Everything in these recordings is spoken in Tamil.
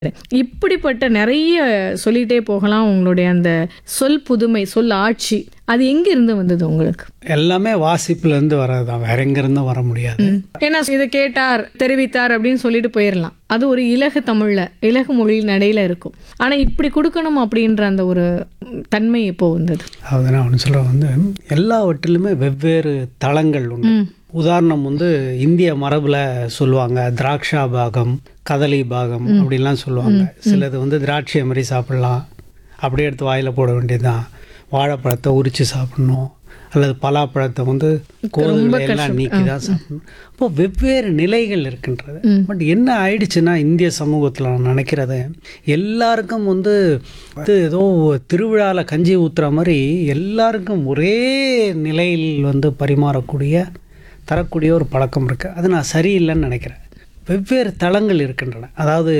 இப்படிப்பட்ட நிறைய சொல்லிட்டே போகலாம் உங்களுடைய அந்த சொல் புதுமை சொல் ஆட்சி அது எங்க இருந்து வந்தது உங்களுக்கு எல்லாமே வாசிப்புல இருந்து வர்றதுதான் வேற எங்க இருந்தும் வர முடியாது ஏன்னா இதை கேட்டார் தெரிவித்தார் அப்படின்னு சொல்லிட்டு போயிடலாம் அது ஒரு இலகு தமிழ்ல இலகு மொழி நடையில இருக்கும் ஆனா இப்படி கொடுக்கணும் அப்படின்ற அந்த ஒரு தன்மை இப்போ வந்தது அதாவது நான் ஒன்று சொல்கிறேன் வந்து எல்லாவற்றிலுமே வெவ்வேறு தளங்கள் உண்டு ம். உதாரணம் வந்து இந்திய மரபுல சொல்லுவாங்க திராட்சா பாகம் கதலி பாகம் அப்படிலாம் சொல்லுவாங்க சிலது வந்து திராட்சை மாதிரி சாப்பிடலாம் அப்படியே எடுத்து வாயில் போட வேண்டியதுதான் வாழைப்பழத்தை உரித்து சாப்பிடணும் அல்லது பலாப்பழத்தை வந்து கோதுகளை எல்லாம் நீக்கி தான் சாப்பிடணும் அப்போ வெவ்வேறு நிலைகள் இருக்கின்றது பட் என்ன ஆயிடுச்சுன்னா இந்திய சமூகத்தில் நான் நினைக்கிறது எல்லாருக்கும் வந்து இது ஏதோ திருவிழாவில் கஞ்சி ஊத்துற மாதிரி எல்லாருக்கும் ஒரே நிலையில் வந்து பரிமாறக்கூடிய தரக்கூடிய ஒரு பழக்கம் இருக்குது அது நான் சரியில்லைன்னு நினைக்கிறேன் வெவ்வேறு தளங்கள் இருக்கின்றன அதாவது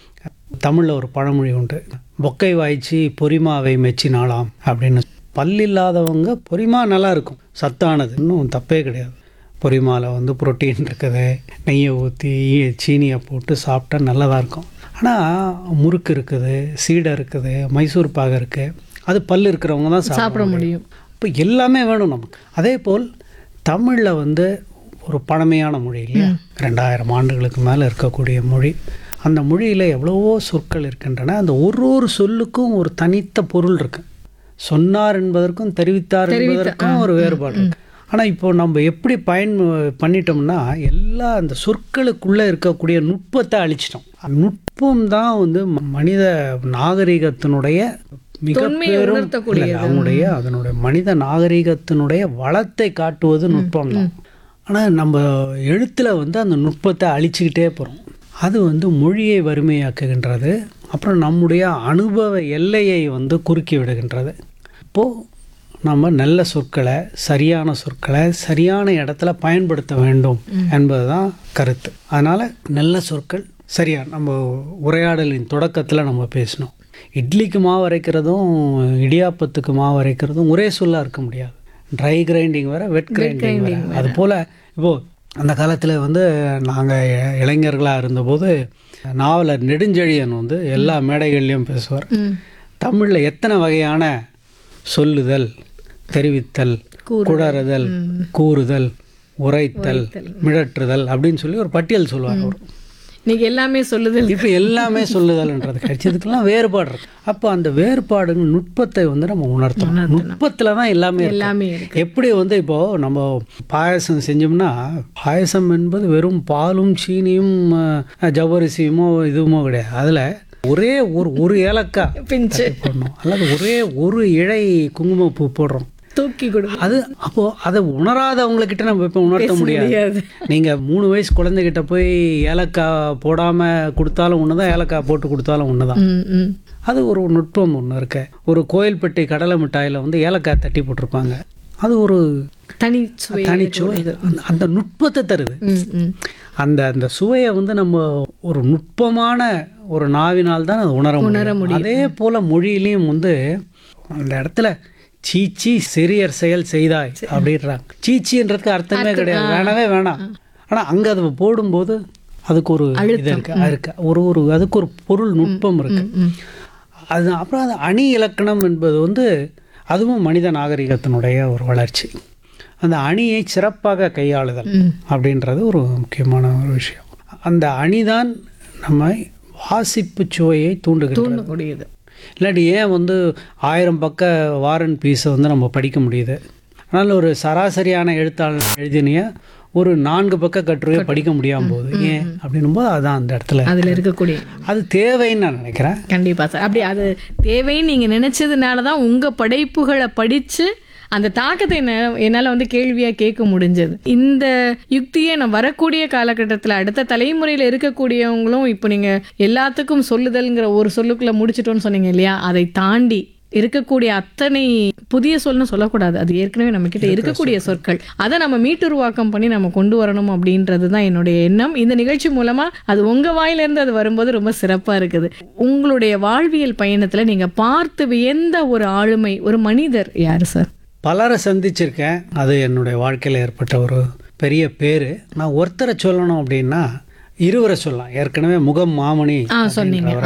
தமிழில் ஒரு பழமொழி உண்டு பொக்கை வாய்ச்சி பொறிமாவை மெச்சினாலாம் அப்படின்னு பல்லில்லாதவங்க பொறிமா நல்லா இருக்கும் சத்தானது இன்னும் தப்பே கிடையாது பொரிமாவில் வந்து புரோட்டீன் இருக்குது நெய்யை ஊற்றி சீனியை போட்டு சாப்பிட்டா நல்லதாக இருக்கும் ஆனால் முறுக்கு இருக்குது சீடை இருக்குது மைசூர் பாகு இருக்குது அது பல் இருக்கிறவங்க தான் சாப்பிட சாப்பிட முடியும் இப்போ எல்லாமே வேணும் நமக்கு அதே போல் தமிழில் வந்து ஒரு பழமையான மொழி இல்லையா ரெண்டாயிரம் ஆண்டுகளுக்கு மேலே இருக்கக்கூடிய மொழி அந்த மொழியில் எவ்வளவோ சொற்கள் இருக்கின்றன அந்த ஒரு ஒரு சொல்லுக்கும் ஒரு தனித்த பொருள் இருக்கு சொன்னார் என்பதற்கும் தெரிவித்தார் என்பதற்கும் ஒரு வேறுபாடு இருக்கு ஆனால் இப்போ நம்ம எப்படி பயன் பண்ணிட்டோம்னா எல்லா அந்த சொற்களுக்குள்ளே இருக்கக்கூடிய நுட்பத்தை அழிச்சிட்டோம் நுட்பம் தான் வந்து ம- மனித நாகரிகத்தினுடைய மிக தொன்மையை பெரும் உணர்த்தக்கூடியது. இல்ல, அவனுடைய அதனுடைய மனித நாகரிகத்தினுடைய வளத்தை காட்டுவது நுட்பம் தான் ஆனால் நம்ம எழுத்தில் வந்து அந்த நுட்பத்தை அழிச்சுக்கிட்டே போகிறோம் அது வந்து மொழியை வறுமையாக்குகின்றது அப்புறம் நம்முடைய அனுபவ எல்லையை வந்து குறுக்கி விடுகின்றது இப்போது நம்ம நல்ல சொற்களை சரியான சொற்களை சரியான இடத்துல பயன்படுத்த வேண்டும் என்பது தான் கருத்து அதனால் நல்ல சொற்கள் சரியா நம்ம உரையாடலின் தொடக்கத்தில் நம்ம பேசணும் இட்லிக்கு மாவு அரைக்கிறதும் இடியாப்பத்துக்கு மாவு அரைக்கிறதும் ஒரே சொல்லாக இருக்க முடியாது ட்ரை கிரைண்டிங் வேற வெட் கிரைண்டிங் வேற அது போல் இப்போது அந்த காலத்தில் வந்து நாங்கள் இளைஞர்களாக இருந்தபோது நாவலர் நெடுஞ்செழியன் வந்து எல்லா மேடைகள்லையும் பேசுவார் ம். தமிழில் எத்தனை வகையான சொல்லுதல் தெரிவித்தல் குடறுதல் கூறுதல் உரைத்தல் மிழற்றுதல் அப்படின்னு சொல்லி ஒரு பட்டியல் சொல்லுவார் அவர் இன்னைக்கு எல்லாமே சொல்லுதல் இப்போ எல்லாமே சொல்லுதல்ன்றது கிடைச்சதுக்கெல்லாம் வேறுபாடு இருக்கு அப்போ அந்த வேறுபாடு நுட்பத்தை வந்து நம்ம உணர்த்தணும் நுட்பத்தில் தான் எல்லாமே இருக்கு. எல்லாமே இருக்கு எப்படி வந்து இப்போ நம்ம பாயசம் செஞ்சோம்னா பாயசம் என்பது வெறும் பாலும் சீனியும் அஹ், ஜவ்வரிசியுமோ இதுவுமோ கிடையாது அதில் ஒரே ஒரு ஒரு ஏலக்காய் பிஞ்சு போடணும் அல்லது ஒரே ஒரு இழை குங்குமப்பூ போடுறோம் தூக்கி கொடு அது அப்போ அதை உணராதவங்க கிட்ட நம்ம இப்போ உணர்த்த முடியாது முடியாது நீங்க மூணு வயசு குழந்தைகிட்ட போய் ஏலக்காய் போடாம கொடுத்தாலும் ஒண்ணுதான் ஏலக்காய் போட்டு கொடுத்தாலும் ஒண்ணுதான் ம், ம். அது ஒரு நுட்பம் ஒன்று இருக்கு ஒரு கோயில்பட்டி கடலை மிட்டாயில வந்து ஏலக்காய் தட்டி போட்டிருப்பாங்க அது ஒரு தனி சுவை தனிச்சுவை அந்த- அந்த நுட்பத்தை தருது ம், ம். அந்த அந்த சுவையை வந்து நம்ம ஒரு நுட்பமான ஒரு நாவினால் தான் அதை உணர முடியும் அதே போல மொழியிலையும் வந்து அந்த இடத்துல சீச்சி சிறியர் செயல் செய்தாய் அப்படின்றாங்க சீச்சின்றதுக்கு அர்த்தமே கிடையாது வேணவே வேணாம் ஆனா அங்க அதை போடும்போது அதுக்கு ஒரு இது இருக்கு இருக்கு ஒரு ஒரு அதுக்கு ஒரு பொருள் நுட்பம் இருக்கு ம். அது அப்புறம் அது அணி இலக்கணம் என்பது வந்து அதுவும் மனித நாகரிகத்தினுடைய ஒரு வளர்ச்சி அந்த அணியை சிறப்பாக கையாளுதல் ம். அப்படின்றது ஒரு முக்கியமான ஒரு விஷயம் அந்த அணிதான் நம்ம வாசிப்பு சுவையை தூண்டுகின்றது தூண்டக்கூடியது இல்லாட்டி ஏன் வந்து ஆயிரம் பக்க வாரன் பீஸை வந்து நம்ம படிக்க முடியுது அதனால் ஒரு சராசரியான எழுத்தாளர் எழுதினிய ஒரு நான்கு பக்க கட்டுரையை படிக்க முடியாமல் போகுது ஏன் அப்படின்னும் போது அதான் அந்த இடத்துல அதுல இருக்கக்கூடிய அது தேவைன்னு நான் நினைக்கிறேன் கண்டிப்பா சார் அப்படி அது தேவைன்னு நீங்க நினைச்சதுனால தான் உங்க படைப்புகளை படிச்சு அந்த தாக்கத்தை என்ன என்னால் வந்து கேள்வியாக கேட்க முடிஞ்சது இந்த யுக்தியை நான் வரக்கூடிய காலகட்டத்தில் அடுத்த தலைமுறையில் இருக்கக்கூடியவங்களும் இப்போ நீங்கள் எல்லாத்துக்கும் சொல்லுதல்ங்கிற ஒரு சொல்லுக்குள்ள முடிச்சிட்டோன்னு சொன்னீங்க இல்லையா அதை தாண்டி இருக்கக்கூடிய அத்தனை புதிய சொல்னு சொல்லக்கூடாது அது ஏற்கனவே நம்ம கிட்ட இருக்கக்கூடிய சொற்கள் அதை நம்ம மீட்டுருவாக்கம் பண்ணி நம்ம கொண்டு வரணும் அப்படின்றது தான் என்னுடைய எண்ணம் இந்த நிகழ்ச்சி மூலமா அது உங்க வாயிலிருந்து அது வரும்போது ரொம்ப சிறப்பா இருக்குது உங்களுடைய வாழ்வியல் பயணத்துல நீங்க பார்த்து வியந்த ஒரு ஆளுமை ஒரு மனிதர் யாரு சார் பலரை சந்திச்சிருக்கேன் அது என்னுடைய வாழ்க்கையில் ஏற்பட்ட ஒரு பெரிய பேர் நான் ஒருத்தரை சொல்லணும் அப்படின்னா இருவரை சொல்லலாம் ஏற்கனவே முகம் மாமணி ஆ சொன்னீங்க அப்படின்றவரை